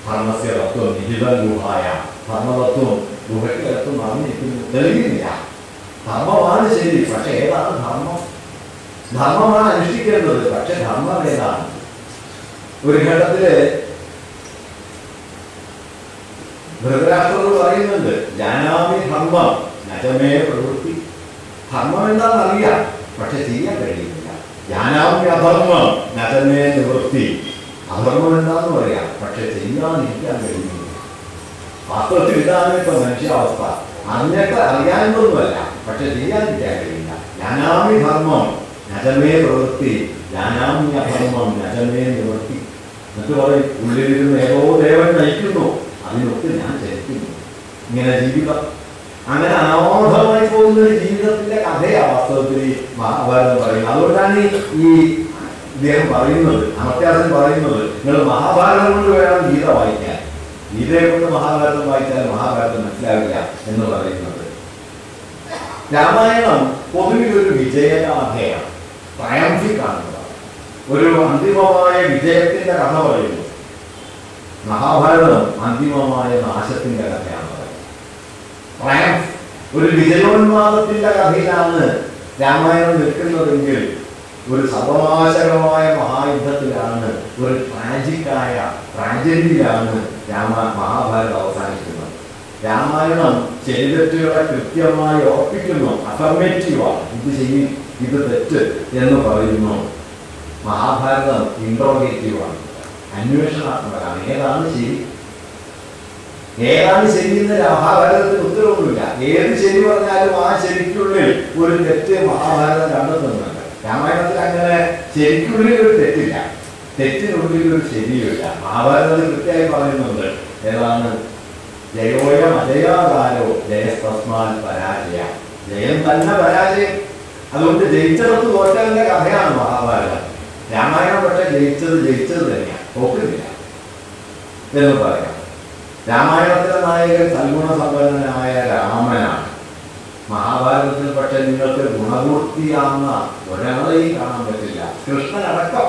ധർമ്മസ്യ തത്വം നിഹിത ഗുഹായ ധർമ്മതത്വം ഗുഹയ്ക്കകത്ത് നടന്നിരിക്കുന്നു തെളിയുന്നില്ല ധർമ്മമാണ് ശരി പക്ഷെ ഏതാണ് ധർമ്മം ധർമ്മമാണ് അനുഷ്ഠിക്കേണ്ടത് പക്ഷെ ധർമ്മം ഏതാണ് ഒരു ഘട്ടത്തില് ധൃതരാഷ്ട്രോട് പറയുന്നുണ്ട് ജാനാമി ധർമ്മം നജമേ പ്രവൃത്തി ധർമ്മം എന്താണെന്ന് അറിയാം പക്ഷെ ചെയ്യാൻ കഴിയുന്നില്ല ജാനാമി അധർമ്മം നജമേ നിവൃത്തി അധർമ്മം എന്താണെന്ന് പറയാം പക്ഷെ ചെയ്യാതിരിക്കാൻ കഴിയുന്നില്ല വാസ്തവത്തിൽ ഇതാണ് ഇപ്പൊ മനുഷ്യാവസ്ഥ അറിഞ്ഞിട്ട് അറിയാനൊന്നുമല്ല പക്ഷെ ചെയ്യാതിരിക്കാൻ കഴിയില്ല ജാനാമി ധർമ്മം നജമേ പ്രവൃത്തി ജാനാമി അധർമ്മം നജമേ നിവൃത്തി എന്നിട്ട് പറയും ഉള്ളിലിരുന്ന് ഏതോ ദേവൻ നയിക്കുന്നു അതിനൊക്കെ ഞാൻ ചരിക്കുന്നു ഇങ്ങനെ ജീവിതം അങ്ങനെ അനാഥമായി പോകുന്ന ഒരു ജീവിതത്തിന്റെ കഥയാണ് വാസ്തവത്തിൽ ഈ മഹാഭാരതം പറയുന്നത് അതുകൊണ്ടാണ് ഈ- ഈ ഇദ്ദേഹം പറയുന്നത് അമർത്യാസൻ പറയുന്നത് നിങ്ങൾ മഹാഭാരതം കൊണ്ട് വേണം ഗീത വായിക്കാൻ ഗീതയെ കൊണ്ട് മഹാഭാരതം വായിച്ചാൽ മഹാഭാരതം മനസ്സിലാവില്ല എന്ന് പറയുന്നത് രാമായണം പൊതുവിൽ ഒരു വിജയഗാഥയാണ് ട്രയംഫിക് ആണെന്നതാണ് ഒരു അന്തിമമായ വിജയത്തിന്റെ കഥ പറയുന്നു മഹാഭാരതം അന്തിമമായ നാശത്തിന്റെ കഥയാണ് പറയുന്നത് ട്രയംഫ് ഒരു വിജയോന്മാദത്തിന്റെ കഥയിലാണ് രാമായണം നിൽക്കുന്നതെങ്കിൽ ഒരു സർവനാശകമായ മഹായുദ്ധത്തിലാണ് ഒരു ട്രാജിക്കായ ട്രാജഡിയിലാണ് രാമ മഹാഭാരതം അവസാനിക്കുന്നത് രാമായണം ശരിതെറ്റുകളെ കൃത്യമായി ഉറപ്പിക്കുന്നു അഫർമേറ്റീവാണ് ഇത് ശരി ഇത് തെറ്റ് എന്ന് പറയുന്നു മഹാഭാരതം ഇൻട്രോഗേറ്റീവാണ് അന്വേഷണാത്മകമാണ് ഏതാണ് ശരി ഏതാണ് ശരിയെന്ന് മഹാഭാരതത്തിന് ഉത്തരവൊന്നുമില്ല ഏത് ശരി പറഞ്ഞാലും ആ ശരിക്കുള്ളിൽ ഒരു തെറ്റ് മഹാഭാരതം കണ്ടെത്തുന്നുണ്ട് രാമായണത്തിൽ അങ്ങനെ ശരിക്കുള്ളിൽ ഒരു തെറ്റില്ല തെറ്റിനുള്ളിൽ ഒരു ശരിയുമില്ല മഹാഭാരതത്തിൽ കൃത്യമായി പറയുന്നുണ്ട് ഏതാണ് ജയോയം അജയാകാരോ ജയസ്തസ്മാൻ പരാജയ ജയം തന്നെ പരാജയം അതുകൊണ്ട് ജയിച്ചടത്ത് തോറ്റവന്റെ കഥയാണ് മഹാഭാരതം രാമായണം പക്ഷെ ജയിച്ചത് ജയിച്ചത് തന്നെയാണ് തോക്കുന്നില്ല എന്ന് പറയാം രാമായണത്തിലെ നായകൻ സൽഗുണസമ്പന്നനായ രാമനാണ് മഹാഭാരതത്തിൽ പക്ഷെ നിങ്ങൾക്ക് ഗുണപൂർത്തിയാവുന്ന ഒരാളെയും കാണാൻ പറ്റില്ല കൃഷ്ണനടക്കം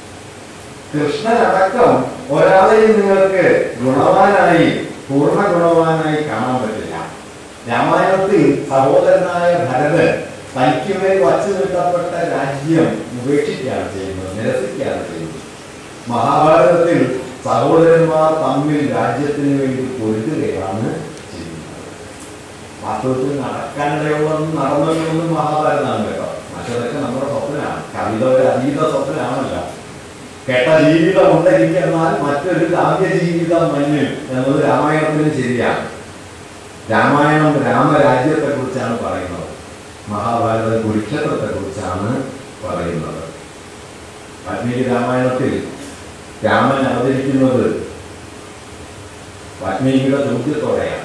കൃഷ്ണനടക്കം ഒരാളെയും നിങ്ങൾക്ക് ഗുണവാനായി പൂർണ്ണ ഗുണവാനായി കാണാൻ പറ്റില്ല രാമായണത്തിൽ സഹോദരനായ ഭരതൻ തനിക്കുമേൽ വച്ചു നിർത്തപ്പെട്ട രാജ്യം ഉപേക്ഷിക്കുകയാണ് ചെയ്യുന്നത് നിരസിക്കുകയാണ് ചെയ്യുന്നത് മഹാഭാരതത്തിൽ സഹോദരന്മാർ തമ്മിൽ രാജ്യത്തിന് വേണ്ടി പൊരുതുകയാണ് ചെയ്യുന്നത് വാസ്തവത്തിൽ നടക്കാനിടയുള്ളതും നടന്നതൊന്നും മഹാഭാരതമാണ് കേട്ടോ മറ്റതൊക്കെ നമ്മുടെ സ്വപ്നമാണ് കവിത ഒരു അതീത സ്വപ്നമാണല്ലോ കേട്ട ജീവിതം ഉണ്ടെങ്കിൽ മറ്റൊരു കാവ്യ ജീവിതം മഞ്ഞ് എന്നത് രാമായണത്തിന് ശരിയാണ് രാമായണം രാമരാജ്യത്തെ കുറിച്ചാണ് പറയുന്നത് മഹാഭാരത കുരുക്ഷേത്രത്തെ കുറിച്ചാണ് പറയുന്നത് വാൽമീകി രാമായണത്തിൽ രാമൻ അവതരിക്കുന്നത് വാൽമീകിയുടെ ചോദ്യത്തോടെയാണ്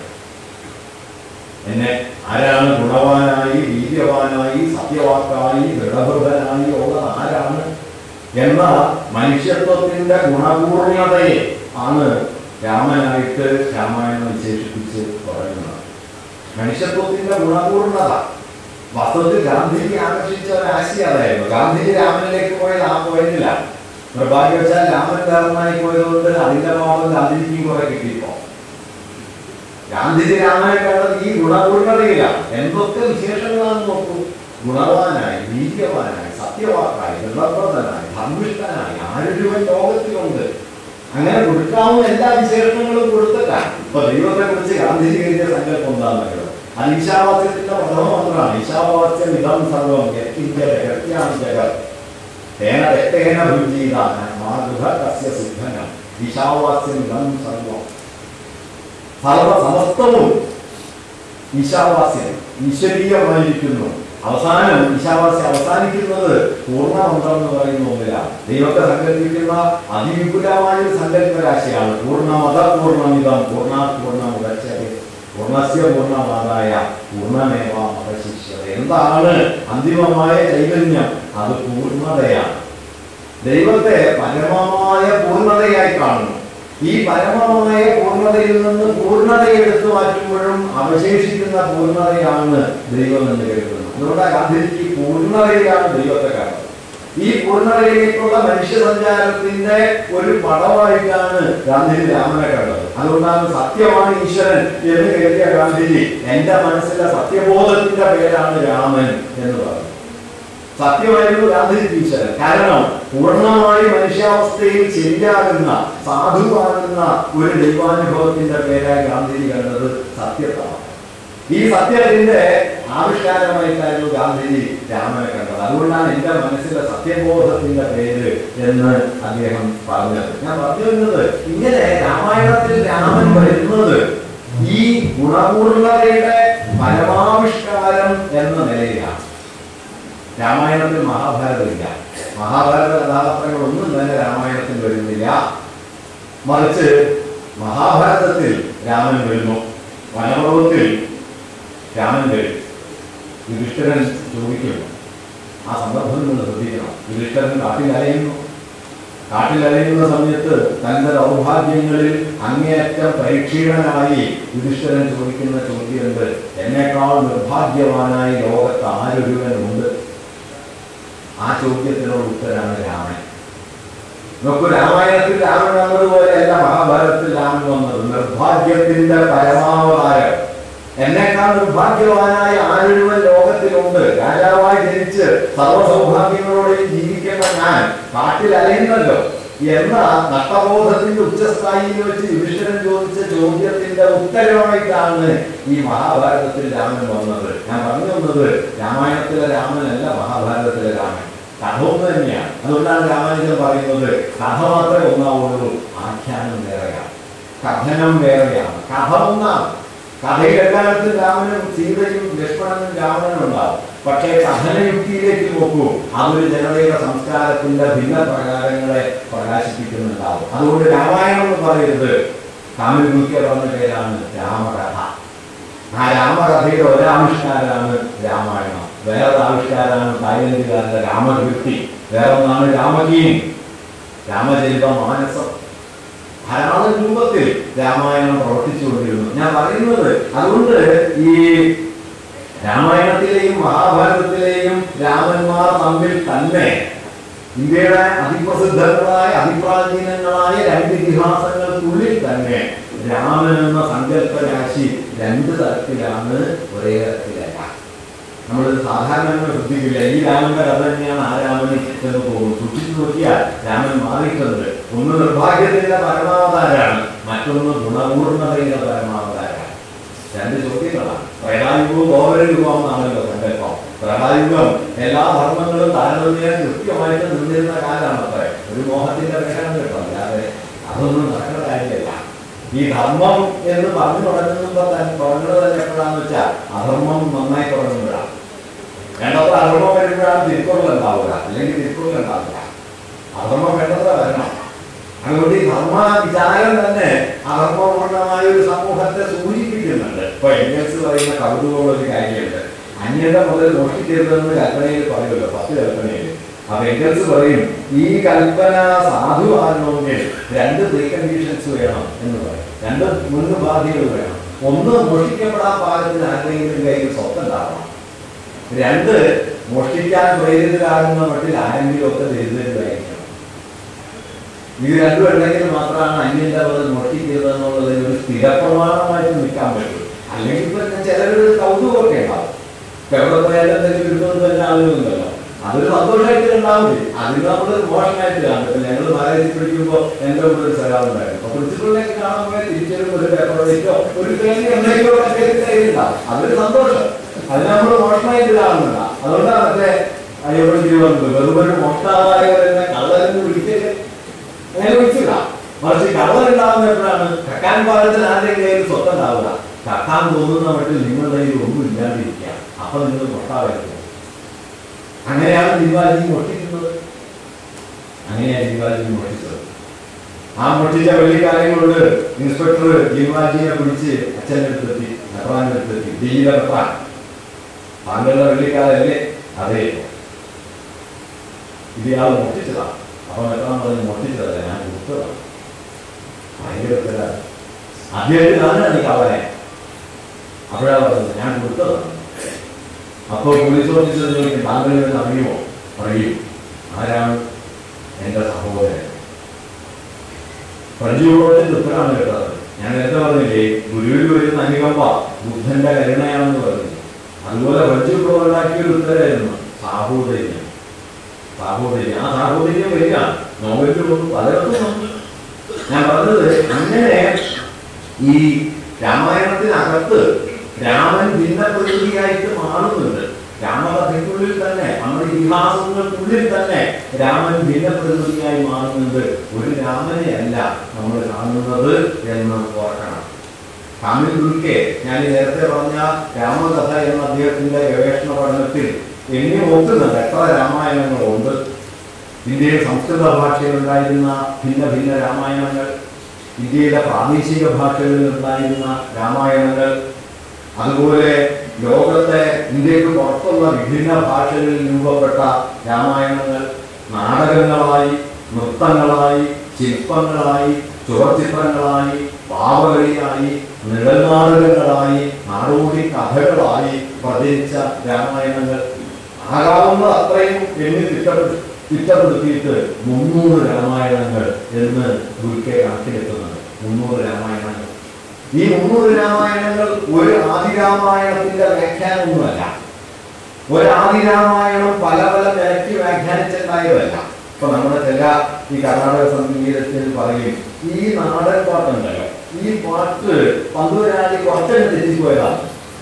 എന്നെ ആരാണ് ഗുണവാനായി വീര്യവാനായി സത്യവാക്കായി ദൃഢഹൃദനായി ഉള്ളത് ആരാണ് എന്ന മനുഷ്യത്വത്തിന്റെ ഗുണപൂർണതയെ ആണ് രാമനായിട്ട് രാമായണം വിശേഷിപ്പിച്ച് പറയുന്നത് മനുഷ്യത്വത്തിന്റെ ഗുണപൂർണത വാസ്തവത്തിൽ ഗാന്ധിജി ആകർഷിച്ച ഒരു ആശയം അതായിരുന്നു ഗാന്ധിജി രാമനിലേക്ക് പോയത് ആ പോയതില്ല നിർഭാഗ്യവശാൽ രാമൻ കാരണമായി പോയതുകൊണ്ട് അതിന്റെ ഭാവം ഗാന്ധിജിക്കും കുറെ കിട്ടിയപ്പോ ഗാന്ധിജി രാമനെ കണ്ടത് ഈ ഗുണപൂർണതയിലാണ് എന്തൊക്കെ വിശേഷങ്ങളാണെന്ന് നോക്കൂ ഗുണവാനായി വീര്യവാനായി സത്യവാക്കായി നിർഭർത്തനായി ധർമ്മിഷ്ഠനായി ആരോഗ്യവൻ ലോകത്തിലുണ്ട് അങ്ങനെ കൊടുക്കാവുന്ന എല്ലാ വിശേഷണങ്ങളും കൊടുത്തിട്ടാണ് ഇപ്പൊ ദൈവത്തെ കുറിച്ച് ഗാന്ധിജി എഴുതിയ സങ്കല്പം എന്താണെന്നറിയോ അത് ഈശാവാസ്യത്തിന്റെ പ്രഥമ മന്ത്രമാണ് ഈശാവാസ്യം ഇതം സർവം യത്തിന്റെ ഗത്യാം ജഗത് തേന തെറ്റേന ഭുജീതാന മാതൃഹ കസ്യ സിദ്ധനം ഈശാവാസ്യം ഇതം സർവം സർവ സമസ്തവും ഈശാവാസ്യം ഈശ്വരീയമായിരിക്കുന്നു അവസാനം ഈശാവാസ്യം അവസാനിക്കുന്നത് പൂർണ്ണമന്ത്രം എന്ന് പറയുന്ന ഒന്നിലാണ് ദൈവത്തെ സങ്കല്പിക്കുന്ന അതിവിപുലമായ ഒരു സങ്കല്പരാശിയാണ് പൂർണ്ണമത പൂർണ്ണമിതം പൂർണ്ണ പൂർണ്ണ മുതച്ചത് പൂർണ്ണസ്യ പൂർണ്ണമാതായ പൂർണ്ണമേവ മതശിഷ്യത എന്താണ് അന്തിമമായ ചൈതന്യം അത് പൂർണ്ണതയാണ് ദൈവത്തെ പരമമായ പൂർണ്ണതയായി കാണുന്നു ഈ പരമമായ പൂർണ്ണതയിൽ നിന്ന് പൂർണ്ണതയെ എടുത്തു മാറ്റുമ്പോഴും അവശേഷിക്കുന്ന പൂർണ്ണതയാണ് ദൈവം എന്ന് കേൾക്കുന്നത് അതുകൊണ്ട് ഗാന്ധിജിക്ക് പൂർണ്ണതയാണ് ദൈവത്തെ കാണുന്നത് ഈ പൂർണ്ണതയിലേക്കുള്ള മനുഷ്യ സഞ്ചാരത്തിന്റെ ഒരു പടമായിട്ടാണ് ഗാന്ധിജി രാമനെ കണ്ടത് അതുകൊണ്ടാണ് സത്യമാണ് ഈശ്വരൻ എന്ന് കരുതിയ ഗാന്ധിജി എന്റെ മനസ്സിലെ സത്യബോധത്തിന്റെ പേരാണ് രാമൻ എന്ന് പറഞ്ഞു സത്യമായിരുന്നു ഗാന്ധിജി ഈശ്വരൻ കാരണം പൂർണ്ണമായി മനുഷ്യാവസ്ഥയിൽ ശരിയാകുന്ന സാധുവാകുന്ന ഒരു ദൈവാനുഭവത്തിന്റെ പേരായി ഗാന്ധിജി കണ്ടത് സത്യത്താണ് ഈ സത്യത്തിന്റെ ആവിഷ്കാരമായിട്ടായിരുന്നു ഗാന്ധിജി രാമനെ കണ്ടത് അതുകൊണ്ടാണ് എന്റെ മനസ്സിലെ സത്യബോധത്തിന്റെ പേര് എന്ന് അദ്ദേഹം പറഞ്ഞത് ഞാൻ പറഞ്ഞു വരുന്നത് ഇങ്ങനെ രാമായണത്തിൽ രാമൻ വരുന്നത് ഈ ഗുണപൂർണതയുടെ പരമാവിഷ്കാരം എന്ന നിലയിലാണ് രാമായണത്തിൽ മഹാഭാരതമില്ല മഹാഭാരത കഥാപാത്രങ്ങളൊന്നും തന്നെ രാമായണത്തിൽ വരുന്നില്ല മറിച്ച് മഹാഭാരതത്തിൽ രാമൻ വരുന്നു വനപർവത്തിൽ രാമൻ വരും യുധിഷ്ഠിരൻ ചോദിക്കുന്നു ആ സന്ദർഭം നിങ്ങൾ ശ്രദ്ധിക്കണം യുധിഷ്ഠിരൻ കാട്ടിൽ അലയുന്നു കാട്ടിൽ അലയുന്ന സമയത്ത് തന്റെ ദൗർഭാഗ്യങ്ങളിൽ അങ്ങേയറ്റം പരീക്ഷീണനായി യുധിഷ്ഠിരൻ ചോദിക്കുന്ന ചോദ്യമുണ്ട് എന്നേക്കാൾ നിർഭാഗ്യവാനായി ലോകത്ത് ആരൊരുവനുണ്ട് ആ ചോദ്യത്തിനോട് ഉത്തരാണ് രാമൻ നോക്കൂ രാമായണത്തിൽ രാമൻ വന്നതുപോലെയല്ല മഹാഭാരതത്തിൽ രാമൻ വന്നത് നിർഭാഗ്യത്തിന്റെ പരമാവതാരം എന്നെക്കാൾ നിർഭാഗ്യവാനായ ആരൊരുവൻ ലോകത്തിലുണ്ട് രാജാവായി ജനിച്ച് സർവ്വസൗഭാഗ്യങ്ങളോടെയും ജീവിക്കുന്ന ഞാൻ കാട്ടിൽ അലയുന്നല്ലോ എന്ന നഷ്ടബോധത്തിന്റെ ഉച്ചസ്ഥായിയിൽ വെച്ച് യുധിഷ്ഠിരൻ ചോദിച്ച ചോദ്യത്തിന്റെ ഉത്തരമായിട്ടാണ് ഈ മഹാഭാരതത്തിൽ രാമൻ വന്നത് ഞാൻ പറഞ്ഞു വന്നത് രാമായണത്തിലെ രാമനല്ല മഹാഭാരതത്തിലെ രാമൻ കഥ ഒന്ന് തന്നെയാണ് അതുകൊണ്ടാണ് രാമാനുജൻ പറയുന്നത് കഥ മാത്രമേ ഒന്നാവുള്ളൂ ആഖ്യാനം വേറെയാണ് കഥനം വേറെയാണ് കഥ ഒന്നാണ് കഥയിൽ എല്ലായിടത്തും രാമനും സീതയും ലക്ഷ്മണനും രാമനും ഉണ്ടാവും പക്ഷേ കഥനയുക്തിയിലേക്ക് നോക്കൂ അതൊരു ജനതയുടെ സംസ്കാരത്തിന്റെ ഭിന്ന പ്രകാരങ്ങളെ പ്രകാശിപ്പിക്കുന്നുണ്ടാവും അതുകൊണ്ട് രാമായണം എന്ന് പറയരുത് കാമികുൽക്ക പറഞ്ഞ പേരാണ് രാമകഥ ആ രാമകഥയുടെ ഒരാവിഷ്കാരമാണ് രാമായണം വേറൊരു ആവിഷ്കാരമാണ് തായ്ലൻഡുകാരുടെ രാമകീർത്തി വേറൊന്നാണ് രാമകീൻ രാമചരിത മാനസം ധാരാളം രൂപത്തിൽ രാമായണം പ്രവർത്തിച്ചുകൊണ്ടിരുന്നു ഞാൻ പറയുന്നത് അതുകൊണ്ട് ഈ രാമായണത്തിലെയും മഹാഭാരതത്തിലെയും രാമന്മാർ തമ്മിൽ തന്നെ ഇന്ത്യയുടെ അതിപ്രസിദ്ധങ്ങളായ അതിപ്രാചീനങ്ങളായ രണ്ട് ഇതിഹാസങ്ങൾക്കുള്ളിൽ തന്നെ രാമൻ എന്ന സങ്കല്പരാശി രണ്ട് തരത്തിലാണ് ഒരേ തരത്തിലല്ല നമ്മൾ സാധാരണ അങ്ങനെ ശ്രദ്ധിക്കില്ല ഈ രാമന്റെ കഥ തന്നെയാണ് ആ രാമൻ എന്ന് പോകും സൂക്ഷിച്ചു നോക്കിയാൽ രാമൻ മാറിയിട്ടുണ്ട് ഒന്ന് നിർഭാഗ്യത്തിന്റെ പരമാവതാരാണ് മറ്റൊന്ന് ഗുണപൂർണതയുടെ പരമാവതാരാണ് രണ്ട് ചോദ്യങ്ങളാണ് ത്രേതായുഗവും ഗോപരയുഗമാണല്ലോ സങ്കല്പം ത്രേതായുഗം എല്ലാ ധർമ്മങ്ങളും താരതമ്യം കൃത്യമായിട്ട് നിന്നിരുന്ന കാലമാണ് അത്ര ഒരു മോഹത്തിന്റെ വേഷം കേട്ടോ അല്ലാതെ അതൊന്നും നടക്കുന്ന കാര്യമല്ല ഈ ധർമ്മം എന്ന് പറഞ്ഞു തുടങ്ങുമ്പോ തന്നെ തുടങ്ങുന്നത് തന്നെ എപ്പോഴാന്ന് വെച്ചാൽ അധർമ്മം നന്നായി തുടങ്ങുമ്പോഴാണ് വേണ്ടത്ര അധർമ്മം വരുമ്പോഴാണ് തിരുക്കുറൽ ഉണ്ടാവുക അല്ലെങ്കിൽ തിരുക്കുറൽ ഉണ്ടാവില്ല അധർമ്മം വേണ്ടത്ര വരണം അതുകൊണ്ട് ഈ ധർമ്മ വിചാരം തന്നെ അധർമ്മപൂർണമായ ഒരു സമൂഹത്തെ സൂചിപ്പിക്കുന്നുണ്ട് ഇപ്പൊ എൻഗൽസ് പറയുന്ന കൗതുകമുള്ള ഒരു കാര്യമുണ്ട് അന്യത മുതൽ മോഷ്ടിക്കരുതെന്ന് കൽപ്പനയിൽ പറയുമല്ലോ പത്ത് കൽപ്പനയിൽ അപ്പൊ എൻഗൽസ് പറയും ഈ കൽപ്പന സാധുവാകണമെങ്കിൽ രണ്ട് പ്രീ കണ്ടീഷൻസ് വേണം എന്ന് പറയും രണ്ട് മുൻബാധ്യതകൾ വേണം ഒന്ന് മോഷ്ടിക്കപ്പെടാൻ പാകത്തിന് ആരുടെയെങ്കിലും കയ്യിൽ സ്വത്ത് ഉണ്ടാവണം രണ്ട് മോഷ്ടിക്കാൻ പ്രേരിതരാകുന്ന മട്ടിൽ ആരെങ്കിലും ഒക്കെ ദരിദ്രരായിരിക്കണം ഇത് രണ്ടും ഉണ്ടെങ്കിൽ മാത്രമാണ് അന്യന്റെ മുതൽ മോഷ്ടിക്കരുത് എന്നുള്ളതിന് ഒരു സ്ഥിരപ്രമാണമായിട്ട് നിൽക്കാൻ പറ്റും അല്ലെങ്കിൽ ഇപ്പൊ ചിലരൊരു കൗതുകമൊക്കെ ഉണ്ടാവും ഇപ്പൊ എവിടെ പോയാലും എന്തെങ്കിലും കിട്ടുമെന്ന് തന്നെ ആളുകളുണ്ടല്ലോ അതൊരു സന്തോഷമായിട്ട് ഉണ്ടാവില്ലേ അതിന് നമ്മൾ മോശമായിട്ട് കാണും ഇപ്പൊ ഞങ്ങൾ മാരേജ് പിടിക്കുമ്പോൾ എന്റെ കൂടെ ഒരു സ്ഥലമുണ്ടായിരുന്നു അപ്പൊ പ്രിൻസിപ്പളിലേക്ക് കാണുമ്പോൾ തിരിച്ചൊരു ഒരു പേപ്പർ വെച്ചോ ഒരു പേര് എന്തെങ്കിലും ഒക്കെ കയ്യിലുണ്ടാവും അതൊരു സന്തോഷം അത് നമ്മൾ മോശമായിട്ട് കാണുന്നില്ല അതുകൊണ്ടാണ് മറ്റേ അയ്യോടെ ജീവിതം വെറുതെ മോഷ്ടാവായവരെന്നെ കള്ളരെന്ന് വിളിക്കരുത് അങ്ങനെ വിളിച്ചില്ല മറിച്ച് കള്ളറുണ്ടാവുന്ന എപ്പോഴാണ് കക്കാൻ പാകത്തിന് ആരുടെയും കയ്യിൽ സ്വത്തം ഉണ്ടാവുക കക്കാൻ തോന്നുന്ന മട്ടിൽ നിങ്ങളുടെ കയ്യിൽ ഒന്നും ഇല്ലാതിരിക്കുക അപ്പൊ നിങ്ങൾ മൊട്ടാവരുത് അങ്ങനെയാണ് ദിവാജി മൊട്ടിക്കുന്നത് അങ്ങനെയാണ് ദിവാജി മൊട്ടിച്ചത് ആ മൊട്ടിച്ച വെള്ളിക്കാലം കൊണ്ട് ഇൻസ്പെക്ടർ ദിവാജിയെ പിടിച്ച് അച്ഛൻ്റെ അടുത്തെത്തി നെപ്രാൻ്റെ അടുത്തെത്തി ദില്ലിയിലെ നെപ്രാൻ താങ്കളുടെ വെള്ളിക്കാലല്ലേ അതെ ഇത് ഇയാൾ മൊട്ടിച്ചതാണ് അപ്പൊ നെപ്രാൻ പറഞ്ഞ് മൊട്ടിച്ചതല്ല ഞാൻ കൊടുത്തതാണ് ഭയങ്കര ഉത്തരവാദിത്വം. അദ്ദേഹത്തിന് തന്നെ നീ കവനെ അപ്പോഴാ പറഞ്ഞത് ഞാൻ കൊടുത്തതാണ് അപ്പോൾ പോലീസ് ഓഫീസർ ചോദിക്കും താങ്കൾ ഇവൻ അറിയുമോ അറിയും ആരാണ് എൻ്റെ സഹോദരൻ പ്രജയോടൊപ്പം ഉത്തരമാണ് കേട്ടത് ഞാൻ നേരത്തെ പറഞ്ഞില്ലേ ഗുരുവിൽ വരുന്ന അനുകമ്പ ബുദ്ധന്റെ കരുണയാണെന്ന് പറഞ്ഞു അതുപോലെ പ്രജയോട് ഉണ്ടാക്കിയൊരു ഉത്തരമായിരുന്നു സാഹോദര്യം സാഹോദര്യം ആ സാഹോദര്യം വരിക നോവലിലും പലയിടത്തും ഉണ്ട്. ഞാൻ പറഞ്ഞത് അങ്ങനെ ഈ രാമായണത്തിനകത്ത് രാമൻ ഭിന്ന പ്രകൃതിയായിട്ട് മാറുന്നുണ്ട് രാമകഥയ്ക്കുള്ളിൽ തന്നെ നമ്മുടെ ഇതിഹാസങ്ങൾക്കുള്ളിൽ തന്നെ രാമൻ ഭിന്ന പ്രകൃതിയായി മാറുന്നുണ്ട് ഒരു രാമനെ അല്ല നമ്മൾ കാണുന്നത് എന്ന് ഓർക്കണം കാമിൽ ദുൽക്കെ ഞാൻ ഈ നേരത്തെ പറഞ്ഞ രാമകഥ എന്ന അദ്ദേഹത്തിന്റെ ഗവേഷണ പഠനത്തിൽ എണ്ണി നോക്കുന്നുണ്ട് എത്ര രാമായണങ്ങളുണ്ട് ഇന്ത്യയിൽ സംസ്കൃത ഭാഷയിലുണ്ടായിരുന്ന ഭിന്ന ഭിന്ന രാമായണങ്ങൾ ഇന്ത്യയിലെ പ്രാദേശിക ഭാഷകളിൽ ഉണ്ടായിരുന്ന രാമായണങ്ങൾ അതുപോലെ ലോകത്തെ ഇന്ത്യക്ക് പുറത്തുള്ള വിഭിന്ന ഭാഷകളിൽ രൂപപ്പെട്ട രാമായണങ്ങൾ നാടകങ്ങളായി നൃത്തങ്ങളായി ശില്പങ്ങളായി ചുവർചിത്രങ്ങളായി പാവകളിയായി നിഴൽനാടകങ്ങളായി നാടോടി കഥകളായി പ്രചരിച്ച രാമായണങ്ങൾ ആകാവുന്ന അത്രയും എണ്ണി തിട്ടപ്പെടുത്തി തിട്ടപ്പെടുത്തിയിട്ട് മുന്നൂറ് രാമായണങ്ങൾ എന്ന് ദുൽക്കെ കണക്കിലെത്തുന്നത് മുന്നൂറ് രാമായണങ്ങൾ ഈ മുന്നൂറ് രാമായണങ്ങൾ ഒരു ആദിരാമായണത്തിന്റെ വ്യാഖ്യാനമൊന്നുമല്ല ഒരു ആദിരാമായണം പല പല നിലയ്ക്ക് വ്യാഖ്യാനിച്ചിട്ടുണ്ടായതല്ല ഇപ്പൊ നമ്മുടെ ചില ഈ കർണാടക സംഗീതത്തിൽ പറയും ഈ നാടൻ പാട്ടുണ്ടല്ലോ ഈ പാട്ട് പന്തുരാജി കുറച്ചങ്ങ് തെറ്റിച്ചു പോയതാണ്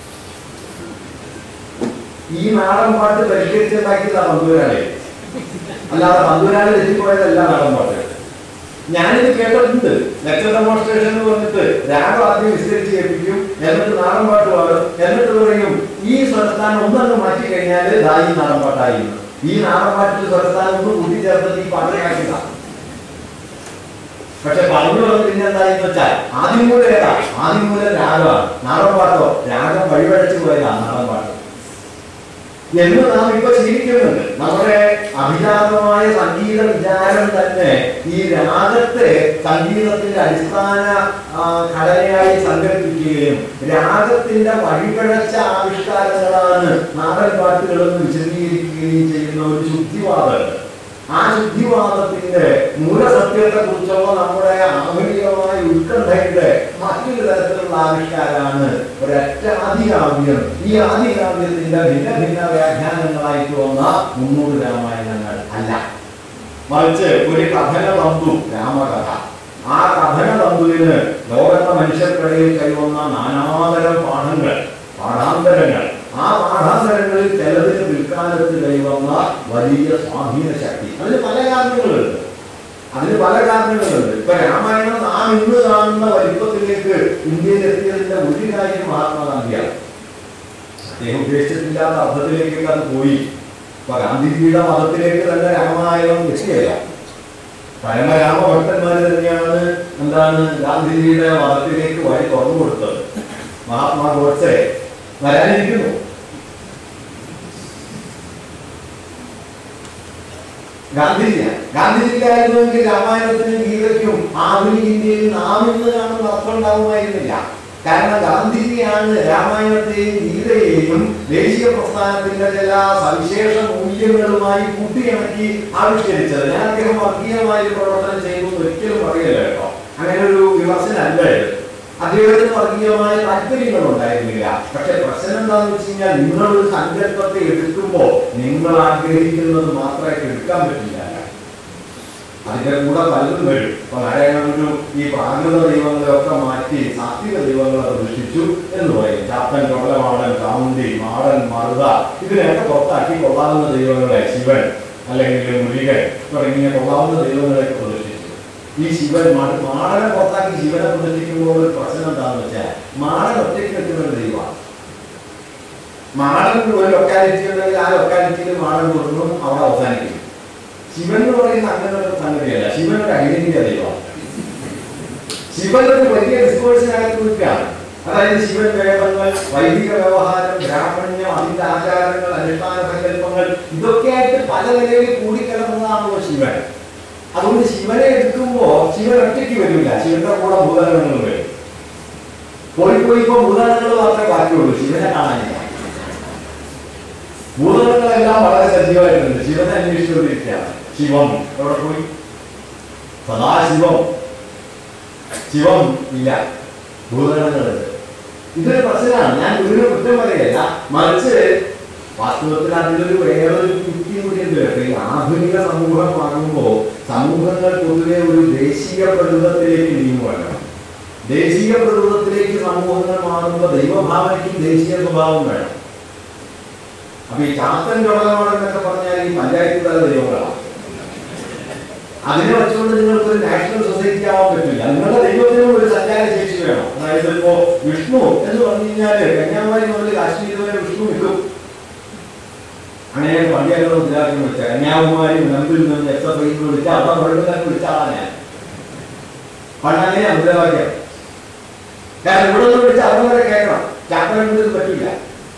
ഈ നാടൻ പാട്ട് പരിഷ്കരിച്ചുണ്ടാക്കിയതാണ് പന്തുരാളി അല്ലാതെ പന്തുരാളി തെറ്റിപ്പോയതല്ല നാടൻ പാട്ട് ഞാനിത് കേട്ടിട്ടുണ്ട് ലെക്ചർ ഡെമോൺസ്ട്രേഷൻ എന്ന് പറഞ്ഞിട്ട് രാഗം ആദ്യം വിസ്തരിച്ച് കേൾപ്പിക്കും എന്നിട്ട് നാടൻ പാട്ട് പാടും എന്നിട്ട് പറയും ഈ സ്വരസ്ഥാനം ഒന്നങ്ങ് മാറ്റി കഴിഞ്ഞാൽ ദാ ഈ നാടൻ പാട്ടായി എന്ന്. ഈ നാടൻ പാട്ടിൽ സ്വരസ്ഥാനം ഒന്ന് കൂട്ടിച്ചേർത്തിട്ട് ഈ പാട്ടിലാക്കിയതാണ് പക്ഷെ പറഞ്ഞു വന്ന് പിന്നെ എന്തായെന്ന് വെച്ചാൽ ആദ്യം കൂടെ ഏതാ ആദ്യം മൂലം രാഗമാണ് നാടൻ പാട്ടോ രാഗം വഴിവഴച്ചു പോയതാണ് നാടൻ പാട്ട് എന്ന് നാം ഇപ്പൊ ശീലിക്കുന്നുണ്ട് നമ്മുടെ അഭിജാതമായ സംഗീത വിചാരം തന്നെ ഈ രാഗത്തെ സംഗീതത്തിന്റെ അടിസ്ഥാന ആ, ഘടനയായി സങ്കല്പിക്കുകയും രാഗത്തിന്റെ വഴിപഴച്ച ആവിഷ്കാരങ്ങളാണ് നാടൻ പാട്ടുകളെന്ന് വിശദീകരിക്കുകയും ചെയ്യുന്ന ഒരു ശുദ്ധിവാദമുണ്ട് ആ ശുദ്ധിവാദത്തിന്റെ മൂലസത്യത്തെ കുറിച്ചുള്ള നമ്മുടെ ആധുനികമായ ഉത്കണ്ഠയുടെ മറ്റൊരു തരത്തിലുള്ള ആവിഷ്കാരമാണ് ഒരൊറ്റ ആദികാവ്യം ഈ ആദികാവ്യത്തിന്റെ ഭിന്ന ഭിന്ന വ്യാഖ്യാനങ്ങളായിട്ട് വന്ന മുന്നൂറ് രാമായണങ്ങൾ അല്ല മറിച്ച് ഒരു കഥന തന്തു രാമകഥ ആ കഥന തന്തുവിന് ലോകത്തെ മനുഷ്യർക്കിടയിൽ കൈവന്ന നാനാതരം പാഠങ്ങൾ പാഠാന്തരങ്ങൾ ആ പാഠാന്തരങ്ങളിൽ ചിലതിന് പിൽക്കാലത്ത് കൈവന്ന വലിയ സ്വാധീന ശക്തി അതിന് പല കാരണങ്ങളുണ്ട് അതിന് പല കാരണങ്ങളുണ്ട് ഇപ്പൊ രാമായണം നാം ഇന്ന് കാണുന്ന വലിപ്പത്തിലേക്ക് ഇന്ത്യയിൽ എത്തിയതിന്റെ ഒരു കാര്യം മഹാത്മാഗാന്ധിയാണ് അദ്ദേഹം ഉദ്ദേശിച്ചിട്ടില്ലാത്ത അർത്ഥത്തിലേക്കൊക്കെ അത് പോയി ഇപ്പൊ ഗാന്ധിജിയുടെ മതത്തിലേക്ക് തന്നെ രാമായണം എത്തിയല്ല പരമരാമ ഭക്തന്മാര് തന്നെയാണ് എന്താണ് ഗാന്ധിജിയുടെ മതത്തിലേക്ക് വഴി തുറന്നു കൊടുത്തത് മഹാത്മാ ഗോഡ്സെ വരാനിരിക്കുന്നു ഗാന്ധിജിയാണ് ഗാന്ധിജിക്കായിരുന്നുവെങ്കിൽ രാമായണത്തിനും ഗീതയ്ക്കും ആധുനിക ഇന്ത്യയിൽ നാം ഇന്ന് കാണുന്ന അർത്ഥം ഉണ്ടാകുമായിരുന്നില്ല കാരണം ഗാന്ധിജിയാണ് രാമായണത്തെയും ഗീതയെയും ദേശീയ പ്രസ്ഥാനത്തിന്റെ ചില സവിശേഷ മൂല്യങ്ങളുമായി കൂട്ടിയിണക്കി ആവിഷ്കരിച്ചത് ഞാൻ അദ്ദേഹം വർഗീയമായ ഒരു പ്രവർത്തനം ചെയ്തു എന്ന് ഒരിക്കലും പറയില്ല കേട്ടോ അങ്ങനെ ഒരു വിമർശനമല്ല ഇത് അദ്ദേഹത്തിന് വർഗീയമായ താല്പര്യങ്ങൾ ഉണ്ടായിരുന്നില്ല പക്ഷെ പ്രശ്നം എന്താണെന്ന് വെച്ച് കഴിഞ്ഞാൽ നിങ്ങളൊരു സങ്കല്പത്തെ എടുക്കുമ്പോൾ നിങ്ങൾ ആഗ്രഹിക്കുന്നത് മാത്രമായിട്ട് എടുക്കാൻ പറ്റില്ല അതിന്റെ കൂടെ പലതും വരും ഇപ്പൊ നാരായണഗുരു ഈ പ്രാകൃത ദൈവങ്ങളെയൊക്കെ മാറ്റി സാത്വിക ദൈവങ്ങളെ പ്രതിഷ്ഠിച്ചു എന്ന് പറയും ചാത്തൻ കൊള്ളമാടൻ കാമുണ്ടി മാടൻ മറുത ഇതിനെയൊക്കെ പുറത്താക്കി കൊള്ളാവുന്ന ദൈവങ്ങളെ ശിവൻ അല്ലെങ്കിൽ മുരുകൻ തുടങ്ങിയ കൊള്ളാവുന്ന ദൈവങ്ങളെ പ്രതിഷ്ഠിച്ചു ഈ ശിവൻ മാ- മാടനെ പുറത്താക്കി ശിവനെ പ്രതിഷ്ഠിക്കുമ്പോൾ ഒരു പ്രശ്നം എന്താണെന്ന് വെച്ചാൽ മാടൻ ഒറ്റയ്ക്ക് നിൽക്കുന്ന ഒരു ദൈവമാണ് മാടൻ ഒരു ലൊക്കാലിറ്റി ഉണ്ടെങ്കിൽ ആ ലൊക്കാലിറ്റിയിൽ മാടൻ കൊടുക്കുന്നു അവിടെ അവസാനിക്കും ശിവൻ എന്ന് പറയുന്ന അങ്ങനെ ഒരു സംഗതിയല്ല ശിവൻ ഒരു ഐഡന്റിറ്റി ദൈവമാണ് ശിവൻ ഒരു വലിയ ഡിസ്കോഴ്സിനകത്ത് നിൽക്കുകയാണ് അതായത് ശിവൻ വേദങ്ങൾ വൈദിക വ്യവഹാരം ബ്രാഹ്മണ്യം അതിന്റെ ആചാരങ്ങൾ അനുഷ്ഠാന സങ്കല്പങ്ങൾ ഇതൊക്കെയായിട്ട് പല നിലയിൽ കൂടിക്കിടന്നതാണല്ലോ ശിവൻ അതുകൊണ്ട് ശിവനെ എടുക്കുമ്പോ ശിവൻ ഒറ്റയ്ക്ക് വരില്ല ശിവന്റെ കൂടെ ഭൂതഗണങ്ങൾ വരും പോയി പോയി ഇപ്പൊ ഭൂതഗണങ്ങൾ മാത്രമേ ബാക്കിയുള്ളൂ ശിവനെ കാണാനില്ല ഭൂതഗണങ്ങളെല്ലാം വളരെ സജീവമായിട്ടുണ്ട് ശിവനെ അന്വേഷിച്ചുകൊണ്ടിരിക്കുകയാണ് ശിവം എവിടെ പോയി സദാശിവം ശിവം ഇല്ല ഭൂതഗണങ്ങളുണ്ട് ഇതൊരു പ്രശ്നമാണ് ഞാൻ ഗുരുവിനെ കുറ്റം പറയുകയല്ല മറിച്ച് വാസ്തവത്തിൽ അതിലൊരു വേറൊരു യുക്തി കൂടിയുണ്ട് ഈ ആധുനിക സമൂഹമാകുമ്പോൾ സമൂഹങ്ങൾ പൊതുവെ ഒരു ദേശീയ പ്രകൃതത്തിലേക്ക് നീങ്ങുകയാണ് ദേശീയ പ്രകൃതത്തിലേക്ക് സമൂഹങ്ങൾ മാറുമ്പോൾ ദൈവഭാവനയ്ക്ക് ദേശീയ സ്വഭാവം വേണം അപ്പൊ ഈ ചാത്തൻ ചുടലമാണെന്നൊക്കെ പറഞ്ഞാൽ ഈ പഞ്ചായത്ത് തല ദൈവങ്ങളാണ് അതിനെ വെച്ചുകൊണ്ട് നിങ്ങൾക്ക് ഒരു നാഷണൽ സൊസൈറ്റി ആവാൻ പറ്റില്ല നിങ്ങളുടെ ദൈവത്തിനും ഒരു സഞ്ചാര ശേഷി വേണം അതായത് ഇപ്പോ വിഷ്ണു എന്ന് പറഞ്ഞു കഴിഞ്ഞാല് കന്യാകുമാരി മുതൽ കാശ്മീർ വരെ വിഷ്ണു നിൽക്കും അങ്ങനെ പള്ളിയൊക്കെ മനസ്സിലാക്കി വിളിച്ച കന്യാകുമാരി നമ്പിൽ നിന്ന് എസ് എഫ് ഐ വിളിച്ച അവിടെ വെള്ളത്തിലൊക്കെ വിളിച്ച ആളാ ഞാൻ പണ്ടങ്ങനെ മുദ്രാവാക്യം കാരണം ഇവിടെ നിന്ന് വിളിച്ച അവിടെ വരെ കേൾക്കണം ചാത്തൻ പറ്റില്ല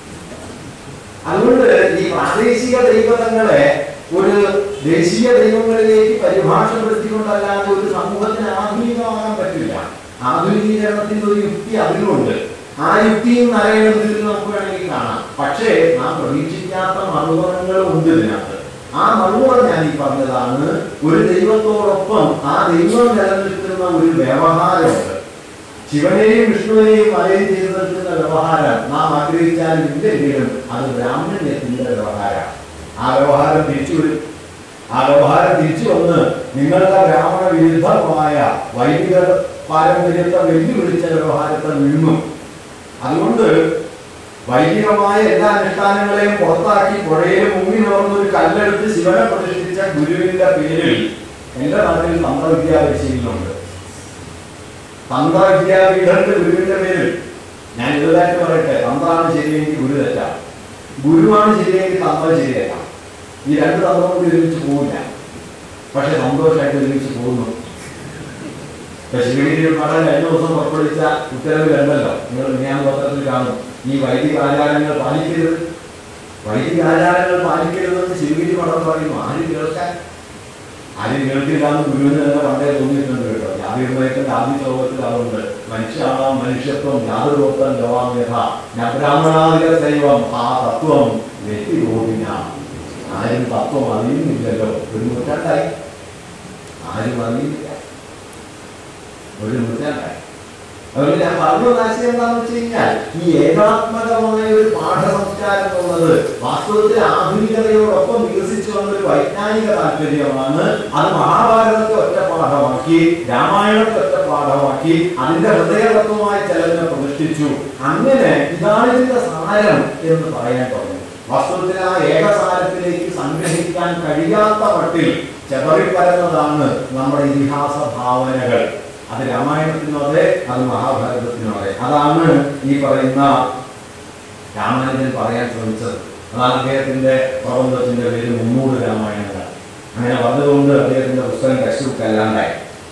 അതുകൊണ്ട് ഈ പ്രാദേശിക ദൈവതങ്ങളെ ഒരു ദേശീയ ദൈവങ്ങളിലേക്ക് പരിഭാഷപ്പെടുത്തിക്കൊണ്ടല്ലാതെ ഒരു സമൂഹത്തിന് ആധുനികമാകാൻ പറ്റില്ല ആധുനികീകരണത്തിന്റെ ഒരു യുക്തി അതിലുണ്ട് ആ യുക്തിയും നരയണത്തിൽ നമുക്ക് വേണമെങ്കിൽ കാണാം പക്ഷേ നാം പ്രതീക്ഷിക്കാത്ത മറുപടങ്ങളും ഉണ്ട് ഇതിനകത്ത് ആ മറുപടം ഞാൻ ഈ പറഞ്ഞതാണ് ഒരു ദൈവത്തോടൊപ്പം ആ ദൈവം നിലനിൽക്കുന്ന ഒരു വ്യവഹാരമുണ്ട് ശിവനെയും വിഷ്ണുവിനെയും വലയം ചെയ്ത് നിൽക്കുന്ന വ്യവഹാരം നാം ആഗ്രഹിച്ചാലും ഇല്ലെങ്കിലും അത് ബ്രാഹ്മണ്യത്തിന്റെ വ്യവഹാരം ആ വ്യവഹാരം തിരിച്ചു വരും ആ വ്യവഹാരം തിരിച്ചു വന്ന് നിങ്ങളുടെ ബ്രാഹ്മണ വിരുദ്ധമായ വൈദിക പാരമ്പര്യത്തെ വെല്ലുവിളിച്ച വ്യവഹാരത്തെ വീഴും അതുകൊണ്ട് വൈദികമായ എല്ലാ അനുഷ്ഠാനങ്ങളെയും പുറത്താക്കി പുഴയിൽ മുങ്ങി നിറഞ്ഞ ഒരു കല്ലെടുത്ത് ശിവനെ പ്രതിഷ്ഠിച്ച ഗുരുവിന്റെ പേരിൽ എന്റെ നാട്ടിൽ തന്ത്രവിദ്യാ പരിശീലനമുണ്ട് തന്ത്രവിദ്യാപീഠന്റെ ഗുരുവിന്റെ പേരിൽ ഞാൻ ഇതായിട്ട് പറയട്ടെ തന്ത്രമാണ് ശരിയെങ്കിൽ ഗുരു തെറ്റാണ് ഗുരുവാണ് ശരിയെങ്കിൽ തന്ത്രം ശരിയല്ല ഈ രണ്ട് തന്ത്രം കൂടി ഒരുമിച്ച് പോകില്ല പക്ഷെ സന്തോഷമായിട്ട് ഒരുമിച്ച് പോകുന്നു ഇപ്പൊ ശിവഗിരി മഠം കഴിഞ്ഞ ദിവസം പുറപ്പെടുവിച്ച ഉത്തരവ് കണ്ടല്ലോ നിങ്ങൾ ഞാൻ പത്രത്തിൽ കാണും ഈ വൈദിക ആചാരങ്ങൾ പാലിക്കരുത് വൈദിക ആചാരങ്ങൾ പാലിക്കരുതെന്ന് ശിവഗിരി മഠം പറയുന്നു ആരും കേൾക്കാൻ ആരും കേൾക്കില്ലാന്ന് ഗുരുവിന് തന്നെ പണ്ടേ തോന്നിയിട്ടുണ്ട് കേട്ടോ ജാതിമയത്തിന്റെ ആദ്യ ശ്ലോകത്തിൽ അതുണ്ട് മനുഷ്യാണാം മനുഷ്യത്വം യാതൊരുത്വം ലോകാമ്യഥ ബ്രാഹ്മണാദിക ദൈവം ആ തത്വം വ്യക്തിബോധിന ആരും തത്വം അറിയുന്നില്ലല്ലോ ഒരു നൂറ്റാണ്ടായി ആരും അറിയുന്നില്ല ഒരു നൂറ്റാണ്ടായി അതുകൊണ്ട് ഞാൻ പറഞ്ഞ ആശയം എന്താണെന്ന് വെച്ച് കഴിഞ്ഞാൽ ഈ ഏകാത്മകമായ ഒരു പാഠസംസ്കാരം എന്നുള്ളത് വാസ്തവത്തിൽ ആധുനികതയോടൊപ്പം വികസിച്ചു വന്ന ഒരു വൈജ്ഞാനിക താല്പര്യമാണ് അത് മഹാഭാരതത്തെ ഒറ്റ പാഠമാക്കി രാമായണത്തെ ഒറ്റ പാഠമാക്കി അതിന്റെ ഹൃദയതത്വമായ ചിലതിനെ പ്രതിഷ്ഠിച്ചു അങ്ങനെ ഇതാണ് ഇതിന്റെ സാരം എന്ന് പറയാൻ തുടങ്ങി വാസ്തവത്തിൽ ആ ഏകസാരത്തിലേക്ക് സംഗ്രഹിക്കാൻ കഴിയാത്ത മട്ടിൽ ചെതറിപ്പരന്നതാണ് നമ്മുടെ ഇതിഹാസ ഭാവനകൾ അത് രാമായണത്തിനും അതെ അത് മഹാഭാരതത്തിനും അതെ അതാണ് ഈ പറയുന്ന രാമാനുജൻ പറയാൻ ശ്രമിച്ചത് അതാണ് അദ്ദേഹത്തിന്റെ പ്രബന്ധത്തിന്റെ പേര് മുന്നൂറ് രാമായണങ്ങൾ അങ്ങനെ പറഞ്ഞതുകൊണ്ട് അദ്ദേഹത്തിന്റെ പുസ്തകം ടെക്സ്റ്റ് ബുക്ക് അല്ലാണ്ടായി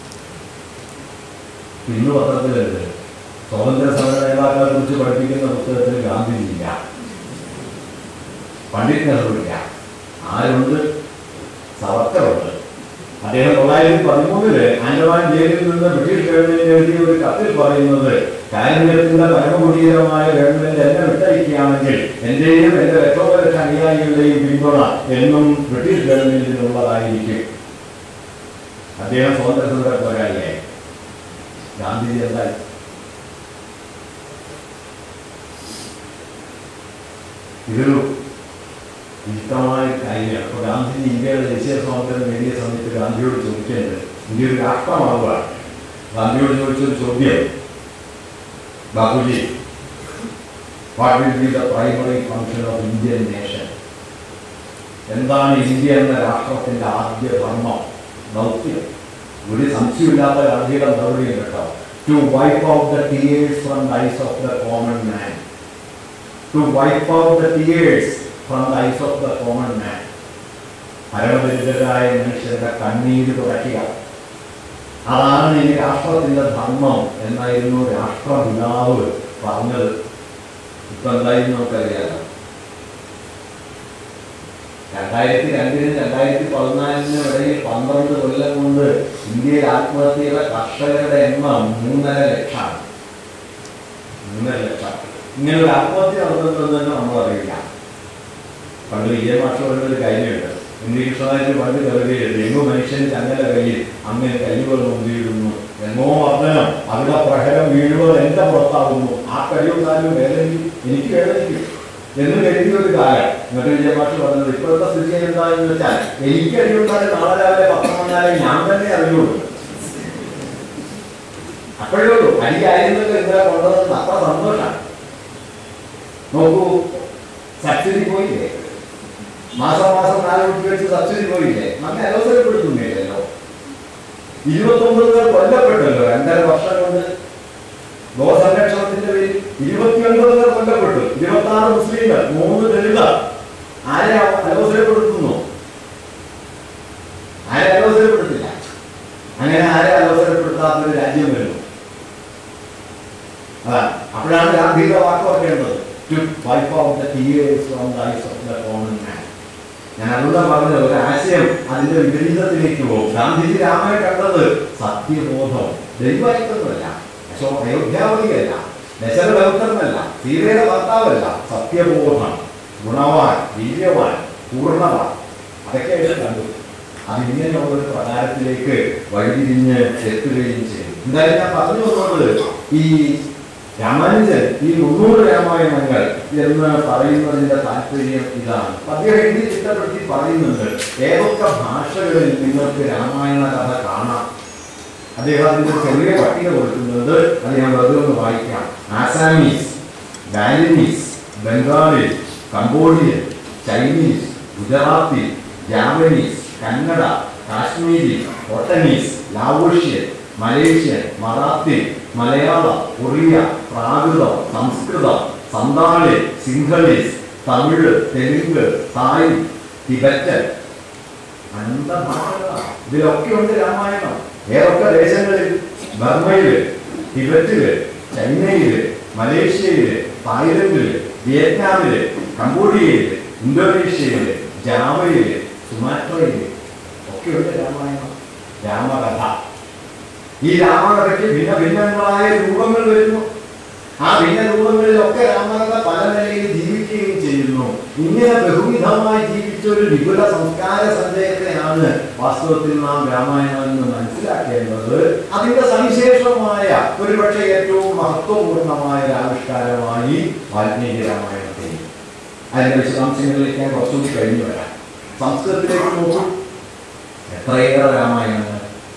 ഇന്ന് പത്രത്തിലുണ്ട് സ്വാതന്ത്ര്യ സമര നേതാക്കളെ കുറിച്ച് പഠിപ്പിക്കുന്ന പുസ്തകത്തിൽ ഗാന്ധിജിയില്ല പണ്ഡിറ്റ് നെഹ്റുവില്ല ആരുണ്ട് സവർക്കറുണ്ട് അദ്ദേഹം തൊള്ളായിരത്തി പതിമൂന്നില് ആൻഡമാൻ ജയിലിൽ നിന്ന് ബ്രിട്ടീഷ് ഗവൺമെന്റിന് എഴുതിയ ഒരു കത്തിൽ പറയുന്നത് കാരുണ്യത്തിന്റെ പരമകുടീരമായ ഗവൺമെന്റ് എന്നെ വിട്ടയക്കുകയാണെങ്കിൽ എന്റെയും എന്റെ ലക്ഷോപലക്ഷ അനുയായികളുടെയും പിന്തുണ എന്നും ബ്രിട്ടീഷ് ഗവൺമെന്റിനുള്ളതായിരിക്കും അദ്ദേഹം സ്വാതന്ത്ര്യ സമര പോരാളിയായി ഗാന്ധിജി എന്തായി ഇതൊരു വിശുദ്ധമായ കാര്യമാണ് അപ്പോൾ ഗാന്ധിജി ഇന്ത്യയുടെ ദേശീയ സ്വാതന്ത്ര്യം നേടിയ സമയത്ത് ഗാന്ധിയോട് ചോദിക്കേണ്ടത് ഇന്ത്യ ഒരു രാഷ്ട്രമാവുകയാണ് ഗാന്ധിയോട് ചോദിച്ചൊരു ചോദ്യം Babuji what will be the primary function of Indian nation എന്താണ് ഇന്ത്യ എന്ന രാഷ്ട്രത്തിന്റെ ആദ്യ ധർമ്മം ദൗത്യം ഒരു സംശയമില്ലാത്ത ഗാന്ധിയുടെ മറുപടി കേട്ടോ to wipe out the tears from eyes of the common man to wipe out the tears from the eyes of the common man പരമദരിദ്രരായ മനുഷ്യരുടെ കണ്ണീര് തുടയ്ക്കുക അതാണ് ഈ രാഷ്ട്രത്തിന്റെ ധർമ്മം എന്നായിരുന്നു രാഷ്ട്രപിതാവ് പറഞ്ഞത് ഇപ്പൊ എന്തായിരുന്നു നമുക്കറിയാലോ രണ്ടായിരത്തി രണ്ടിനും രണ്ടായിരത്തി പതിനാലിനും ഇടയിൽ പന്ത്രണ്ട് കൊല്ലം കൊണ്ട് ഇന്ത്യയിൽ ആത്മഹത്യ ചെയ്ത കർഷകരുടെ എണ്ണം മൂന്നര ലക്ഷമാണ് മൂന്നര ലക്ഷം ഇങ്ങനെ ഒരു ആത്മഹത്യ നടന്നിട്ടുണ്ടെന്ന് നമ്മൾ അറിയില്ല പണ്ട് വിജയ മാഷ ഒരു കാര്യമുണ്ട് ഉണ്ണികൃഷ്ണനായിട്ട് പണ്ട് കവിതയുണ്ട് എങ്ങോ മനുഷ്യന് ചങ്ങല കയ്യിൽ അങ്ങനെ കല്ലുകൾ മുന്തിയിടുന്നു എന്നോ വർദ്ധനം അവിടെ പ്രഹരം വീഴുവോ എന്റെ പുറത്താകുന്നു ആ കഴിവുണ്ടാലും വേദനിക്കും എനിക്ക് വേദനിക്കും എന്ന് കരുതിയ ഒരു കാലം എന്നിട്ട് വിജയമാഷ് പറഞ്ഞത് ഇപ്പോഴത്തെ സ്ഥിതി എന്താണെന്ന് വെച്ചാൽ എനിക്ക് അറിയുണ്ടാലും നാളെ രാവിലെ പത്രം വന്നാലേ ഞാൻ തന്നെ അറിയുള്ളൂ അപ്പോഴേ ഉള്ളൂ അടിക്കായിരുന്നല്ലോ എന്താ കൊണ്ടതെന്ന് അത്ര സന്തോഷമാണ് നോക്കൂ സബ്സിഡി പോയില്ലേ മാസം മാസം നാല് കുട്ടി വെച്ച് സബ്സിഡി പോയില്ലേ നമ്മെ അലോസരപ്പെടുത്തുന്നില്ലല്ലോ ഇരുപത്തൊമ്പത് പേർ കൊല്ലപ്പെട്ടല്ലോ രണ്ടര വർഷം കൊണ്ട് ഗോസംരക്ഷണത്തിന്റെ പേരിൽ ഇരുപത്തിയൊൻപത് പേർ കൊല്ലപ്പെട്ടു ഇരുപത്തി ആറ് മുസ്ലിങ്ങൾ മൂന്ന് ദളിതർ ആരെ അലോസരപ്പെടുത്തുന്നു ആരെ അലോസരപ്പെടുത്തില്ല അങ്ങനെ ആരെ അലോസരപ്പെടുത്താത്ത ഒരു രാജ്യം വരുന്നു അതാണ് അപ്പോഴാണ് ഗാന്ധിയുടെ വാക്ക് ഓർക്കേണ്ടത് to wipe out the tears from the eyes of the common man ഞാൻ അതുകൊണ്ടാണ് പറഞ്ഞത് ഒരു ആശയം അതിന്റെ വിപരീതത്തിലേക്ക് പോകും ഗാന്ധിജി രാമനെ കണ്ടത് സത്യബോധം ദൈവമായിട്ടൊന്നുമല്ല അശോ അയോധ്യാവതിയല്ല ദശരഥപുത്രനല്ല സീതയുടെ ഭർത്താവല്ല സത്യബോധം ഗുണവാൻ വീര്യവാൻ പൂർണ്ണത അതൊക്കെയായിട്ട് കണ്ടു അതിങ്ങനെയുള്ള ഒരു പ്രകാരത്തിലേക്ക് വഴിതിരിഞ്ഞ് എത്തുകയും ചെയ്തു എന്തായാലും ഞാൻ പറഞ്ഞു വന്നത് ഈ രാമാനുജൻ ഈ മുന്നൂറ് രാമായണങ്ങൾ എന്ന് പറയുന്നതിന്റെ താല്പര്യം ഇതാണ് അദ്ദേഹം എഴുതി ചിട്ടപ്പെടുത്തി പറയുന്നുണ്ട് ഏതൊക്കെ ഭാഷകളിൽ നിങ്ങൾക്ക് രാമായണ കഥ കാണാം അദ്ദേഹം അതിന്റെ ചെറിയ പട്ടിക കൊടുക്കുന്നത് അത് ഞാൻ വെറുതെ ഒന്ന് വായിക്കാം Assamese Balinese Bengali Cambodian Chinese Gujarati Japanese Kannada Kashmiri ഒട്ടനീസ് ലാവോഷ്യൻ മലേഷ്യൻ മറാത്തി മലയാളം ഒറിയ പ്രാകൃതം സംസ്കൃതം സന്താളി സിംഹളീസ് തമിഴ് തെലുങ്ക് തായ് ടിബറ്റൻ അനന്തഭാഷകളാണ് ഇതിലൊക്കെ ഉണ്ട് രാമായണം ഏതൊക്കെ ദേശങ്ങളിൽ ബർമയില് ടിബറ്റില് ചൈനയില് മലേഷ്യയില് തായ്ലൻഡില് വിയറ്റ്നാമില് കംബോഡിയയില് ഇന്തോനേഷ്യയില് ജാവയില് സുമാട്രയില് ഒക്കെയുണ്ട് രാമായണം രാമകഥ ഈ രാമകഥയ്ക്ക് ഭിന്ന ഭിന്നങ്ങളായ രൂപങ്ങൾ വരുന്നു ആ ഭിന്ന രൂപങ്ങളിലൊക്കെ രാമകഥ പല നിലയിൽ ജീവിക്കുകയും ചെയ്യുന്നു ഇങ്ങനെ ബഹുവിധമായി ജീവിച്ച ഒരു വിപുല സംസ്കാര സഞ്ചയത്തെയാണ് വാസ്തവത്തിൽ നാം രാമായണം എന്ന് മനസ്സിലാക്കേണ്ടത് അതിന്റെ സവിശേഷമായ ഒരുപക്ഷെ ഏറ്റവും മഹത്വപൂർണമായ ഒരു ആവിഷ്കാരമായി വാൽമീകി രാമായണത്തെ അതിന്റെ വിശദാംശങ്ങളിലേക്ക് ഞാൻ കുറച്ചുകൂടി കഴിഞ്ഞു വരാം സംസ്കൃതത്തിലേക്ക് നോക്കും എത്രയേറെ രാമായണങ്ങൾ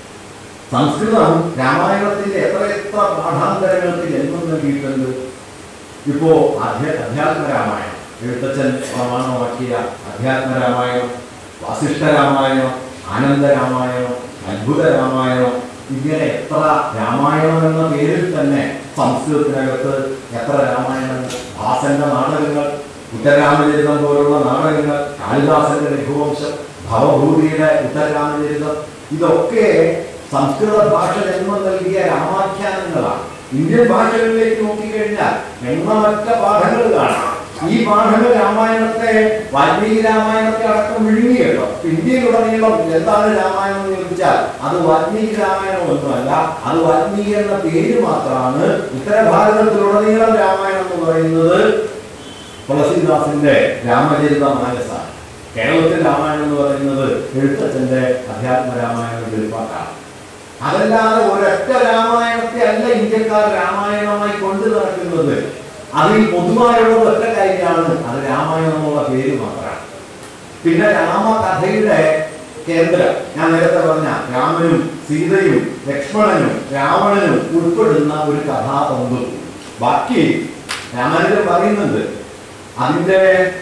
സംസ്കൃതം രാമായണത്തിന്റെ എത്ര എത്ര പാഠാന്തരങ്ങൾക്ക് ജന്മം നൽകിയിട്ടുണ്ട് ഇപ്പോ അധ്യ അധ്യാത്മ രാമായണം എഴുത്തച്ഛൻ പ്രമാണമാക്കിയ അധ്യാത്മ രാമായണം വാസിഷ്ഠ രാമായണം ആനന്ദ രാമായണം അത്ഭുത രാമായണം ഇങ്ങനെ എത്ര രാമായണം എന്ന പേരിൽ തന്നെ സംസ്കൃതത്തിനകത്ത് എത്ര രാമായണങ്ങൾ ഭാസന്റെ നാടകങ്ങൾ ഉത്തരരാമചരിതം പോലുള്ള നാടകങ്ങൾ കാളിദാസന്റെ രഘുവംശം ഭവഭൂതിയുടെ ഉത്തരരാമചരിതം ഇതൊക്കെ സംസ്കൃത ഭാഷ ജന്മം നൽകിയ രാമാഖ്യാനങ്ങളാണ് ഇന്ത്യൻ ഭാഷകളിലേക്ക് നോക്കിക്കഴിഞ്ഞാൽ എണ്ണമറ്റ പാഠങ്ങൾ കാണാം ഈ പാഠങ്ങൾ രാമായണത്തെ വാൽമീകി രാമായണത്തെ അടക്കം വിഴുങ്ങിയല്ലോ ഇന്ത്യയിലുടനീളം എന്താണ് രാമായണം എന്ന് ചോദിച്ചാൽ അത് വാൽമീകി രാമായണം ഒന്നുമല്ല അത് വാൽമീകി എന്ന പേര് മാത്രമാണ് ഉത്തരഭാരതത്തിലുടനീളം രാമായണം എന്ന് പറയുന്നത് തുളസീദാസിന്റെ രാമചരിത മാനസാണ് കേരളത്തിൽ രാമായണം എന്ന് പറയുന്നത് എഴുത്തച്ഛന്റെ അധ്യാത്മ രാമായണം വെളിപ്പാട്ടാണ് അതല്ലാതെ ഒരൊറ്റ രാമായണത്തെ അല്ല ഇന്ത്യക്കാർ രാമായണമായി കൊണ്ടു നടക്കുന്നത് അതിൽ പൊതുവായുള്ള ഒറ്റ കാര്യമാണ് അത് രാമായണം എന്നുള്ള പേര് മാത്രമാണ് പിന്നെ രാമകഥയുടെ കേന്ദ്രം ഞാൻ നേരത്തെ പറഞ്ഞ രാമനും സീതയും ലക്ഷ്മണനും രാവണനും ഉൾപ്പെടുന്ന ഒരു കഥാതന്തു ബാക്കി രാമായണം പറയുന്നുണ്ട് അതിന്റെ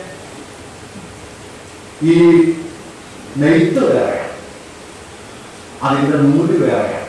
ഈ നെയ്ത്ത് വേറെയാണ് അതിന്റെ നൂല് വേറെയാണ്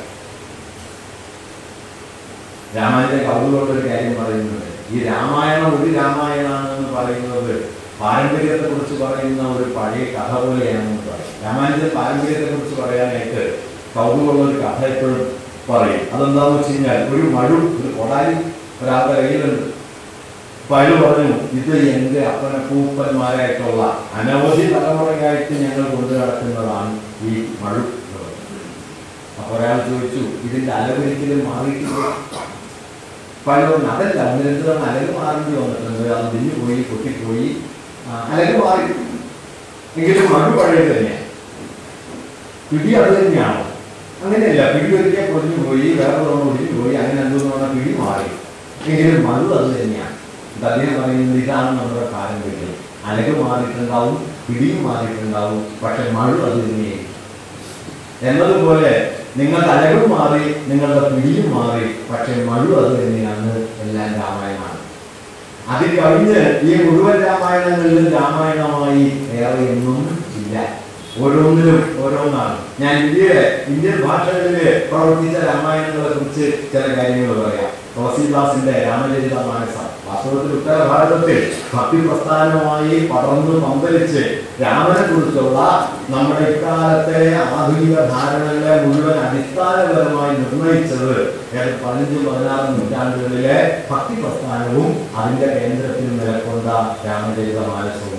രാമായണത്തെ കൗതുകമുള്ള ഒരു കാര്യം പറയുന്നത് ഈ രാമായണം ഒരു രാമായണാണെന്ന് പറയുന്നത് പാരമ്പര്യത്തെ കുറിച്ച് പറയുന്ന ഒരു പഴയ കഥ പോലെയാണെന്ന് പറയും രാമായണത്തിന്റെ പാരമ്പര്യത്തെ കുറിച്ച് പറയാനായിട്ട് കൗതുകമുള്ള ഒരു കഥ എപ്പോഴും പറയും അതെന്താന്ന് വെച്ച് കഴിഞ്ഞാൽ ഒരു മഴു ഒരു കൊടാലി ഒരാളുടെ കയ്യിലുണ്ട് അപ്പൊ അയാൾ പറഞ്ഞു ഇത് എന്റെ അപ്പന പൂപ്പന്മാരായിട്ടുള്ള അനവധി തലമുറയായിട്ട് ഞങ്ങൾ കൊണ്ടു നടക്കുന്നതാണ് ഈ മഴു എന്ന് പറയുന്നത്. അപ്പൊ ഒരാൾ ചോദിച്ചു ഇതിന്റെ അലവൊരിക്കലും മാറിയിട്ടില്ല അപ്പൊ അയാൾ പറഞ്ഞു അതല്ല ഒന്ന് രണ്ട് തവണ അലവ് മാറേണ്ടി വന്നിട്ടുണ്ട് അത് തിന്നു പോയി പൊട്ടിപ്പോയി ആ, അലവ് മാറി എങ്കിലും മഴ പഴയത് തന്നെയാണ് പിടി അത് തന്നെയാണോ അങ്ങനെയല്ല പിടി ഒരിക്കൽ പൊടിഞ്ഞു പോയി വേറെ തവണ ഒടിഞ്ഞു പോയി അങ്ങനെ എന്തോ തവണ പിടി മാറി എങ്കിലും മഴു അത് തന്നെയാണ് ഇത് അദ്ദേഹം പറയുന്നത് ഇതാണ് നമ്മുടെ പാരമ്പര്യം അലക് മാറിയിട്ടുണ്ടാവും പിടിയും മാറിയിട്ടുണ്ടാവും പക്ഷെ മഴു അത് തന്നെയായിരിക്കും എന്നതുപോലെ നിങ്ങളുടെ അലകും മാറി നിങ്ങളുടെ പിടിയും മാറി പക്ഷെ മഴു അത് തന്നെയാണ് എല്ലാം രാമായണമാണ് അത് കഴിഞ്ഞ് ഈ മുഴുവൻ രാമായണങ്ങളിലും രാമായണമായി വേറെ ഒന്നും ഇല്ല ഓരോന്നിലും ഓരോന്നാണ് ഞാൻ ഇന്ത്യയിലെ ഇന്ത്യൻ ഭാഷകളിൽ പ്രവർത്തിച്ച രാമായണങ്ങളെ കുറിച്ച് ചില കാര്യങ്ങൾ പറയാം തുളസീദാസിന്റെ രാമചരിത മാനസം വാസ്തവത്തിൽ ഉത്തര ഭാരതത്തിൽ ഭക്തി പ്രസ്ഥാനമായി പടർന്നു പന്തലിച്ച് രാമനെ കുറിച്ചുള്ള നമ്മുടെ ഇക്കാലത്തെ ആധുനിക ധാരണകളെ മുഴുവൻ അടിസ്ഥാനപരമായി നിർണയിച്ചത് ഏതാണ്ട് പതിനഞ്ചും പതിനാറും നൂറ്റാണ്ടുകളിലെ ഭക്തി പ്രസ്ഥാനവും അതിന്റെ കേന്ദ്രത്തിൽ നിലകൊണ്ട രാമചരിത മാനസവും